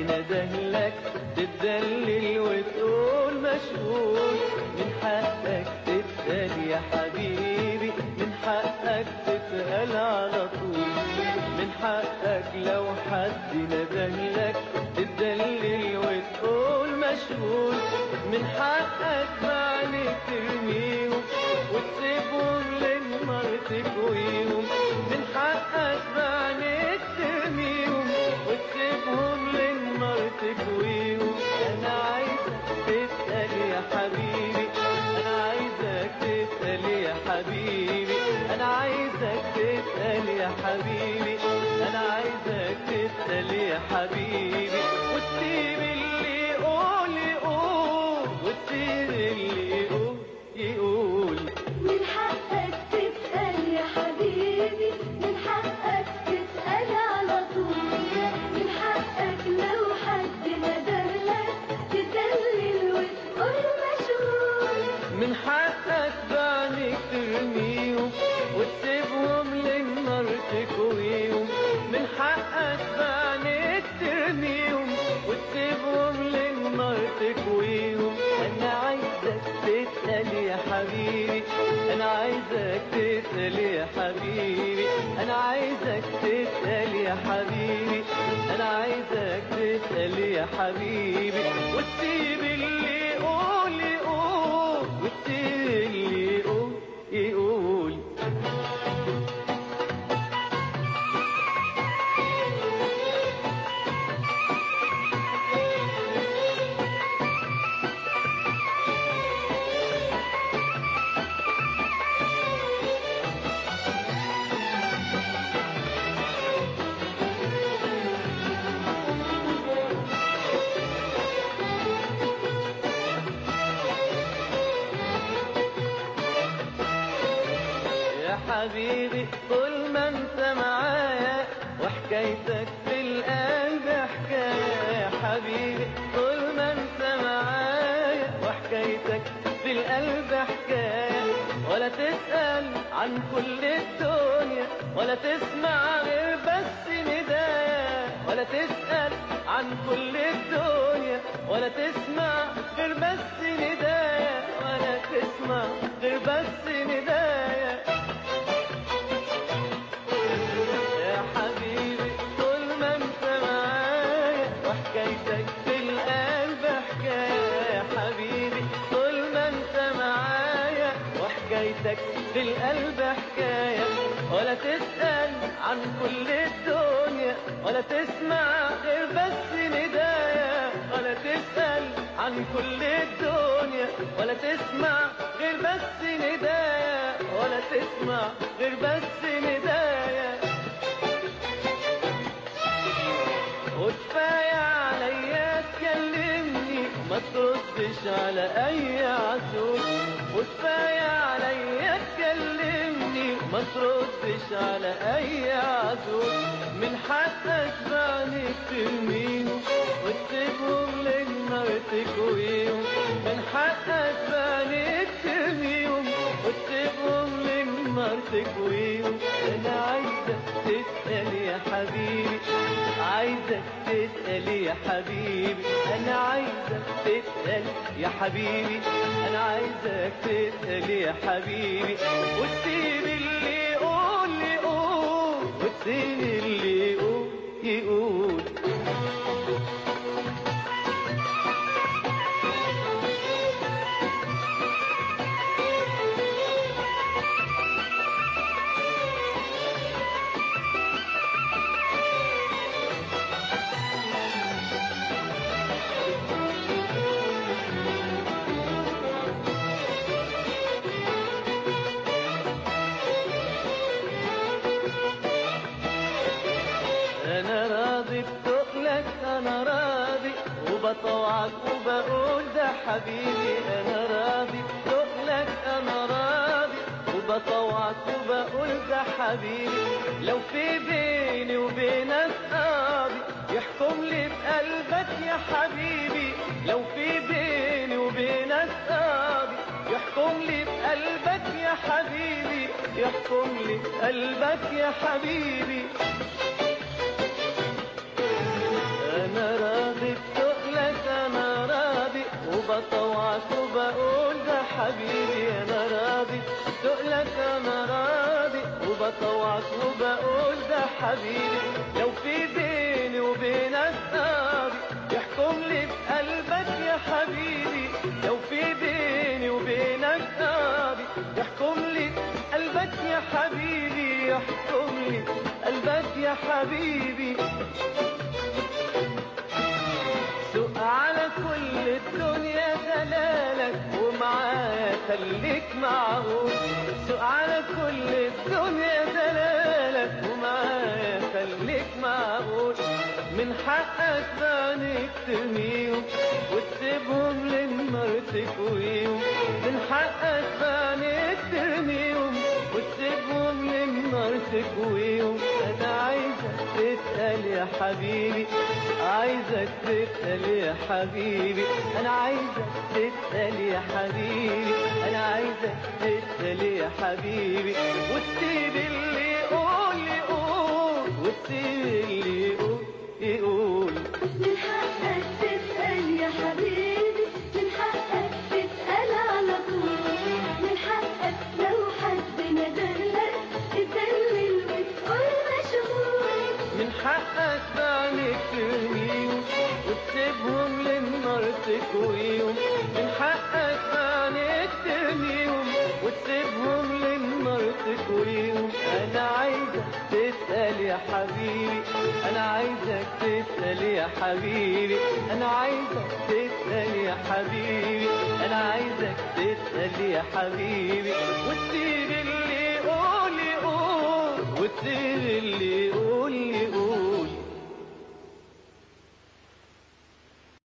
ندهلك تتدلل وتقول مشغول من حقك تتقال يا حبيبي من حقك تتقال على طول من حقك لو حد ندهلك تتدلل وتقول مشغول من حقك معنى ترميهم وتسيبهم للنار تكويهم من حقك معنى ترميهم وتسيبهم للنار تكويهم انا عايزك تسأل يا حبيبي انا عايزك تسأل يا حبيبي انا عايزك تسأل يا حبيبي انا عايزك تسأل يا حبيبي وتسيب اللي يقول يقول وتسيب اللي يقول يقول من حقك تسأل يا حبيبي من حقك تسأل على طول من حقك لو حد ندهلك تدلل وتقول مشغول من حقك بعدك ترميهم وتسيبهم للنار تكويهم من حقك بعدك ترميهم وتسيبهم للنار تكويهم انا عايزك تسأل يا حبيبي انا عايزك تسأل يا حبيبي انا عايزك تسأل يا حبيبي انا عايزك تسأل يا حبيبي وتسيب اللي يقول يقول وتسيب اللي يقول يقول يا حبيبي طول ما انت معايا وحكايتك في القلب حكاية يا حبيبي طول ما انت معايا وحكايتك في القلب حكاية ولا تسأل عن كل الدنيا ولا تسمع غير بس ندايا ولا تسأل عن كل الدنيا ولا تسمع غير بس ندايا ولا تسمع غير بس ندايا يا حبيبي طول ما انت معايا وحكايتك في القلب حكاية يا حبيبي طول ما انت معايا وحكايتك في القلب حكاية ولا تسأل عن كل الدنيا ولا تسمع غير بس ندايا ولا تسأل عن كل الدنيا ولا تسمع غير بس ندايا ولا تسمع غير بس ندايا وكفاية عليا تكلمني ما تردش على أي عزول وكفاية عليا تكلمني ما تردش على أي عزول من حقك بعدك ترميهم وتسيبهم للنار تكويهم من حقك بعدك ترميهم وتسيبهم للنار تكويهم أنا عايزك تسأل يا حبيبي عايزك تسأل يا حبيبي أنا عايزك تسأل يا حبيبي أنا عايزك تسأل يا حبيبي وتسيب اللي يقول يقول وتسيب اللي يقول يقول انا راضي بتقلك انا راضي وبطوعك وبقول ده حبيبي انا راضي بتقلك انا راضي وبطوعك وبقول ده حبيبي لو في بيني وبينك قاضي يحكم لي بقلبك يا حبيبي لو في بيني وبينك قاضي يحكم لي بقلبك يا حبيبي يحكم لي بقلبك يا حبيبي انا راضي حبيبي انا راضي سؤلك انا راضي وبطوعك وبقول ده حبيبي لو في بيني وبينك قاضي يحكم لي بقلبك يا حبيبي لو في بيني وبينك قاضي يحكم لي قلبك يا حبيبي يحكم لي قلبك يا حبيبي سوق على كل الدنيا دلالك ومعايا خليك معقول سوق على كل الدنيا دلالك ومعايا خليك معقول من حقك بانك ترميهم وتسيبهم للنار تكويهم من حقك بانك ترميهم وتسيبهم للنار تكويهم انا عايزك تسأل يا حبيبي عايزك تسأل يا حبيبي انا عايزك تسأل يا حبيبي انا عايزك تسأل يا حبيبي وتسيب اللي يقول يقول وتسيب اللي يقول يقول من حقك تسأل يا حبيبي من حقك تسأل على طول من حقك لو حد ندلك تدلل وتقول مشغول من حقك بعينك ترميهم وتسيبهم للنار تكويهم من حقك بعينك ترميهم وتسيبهم للنار تكويهم انا عايزك تسأل يا حبيبي انا عايزك تسأل يا حبيبي انا عايزك تسأل يا حبيبي انا عايزك تسأل يا حبيبي وتسيب اللي يقول يقول وتسيب اللي يقول يقول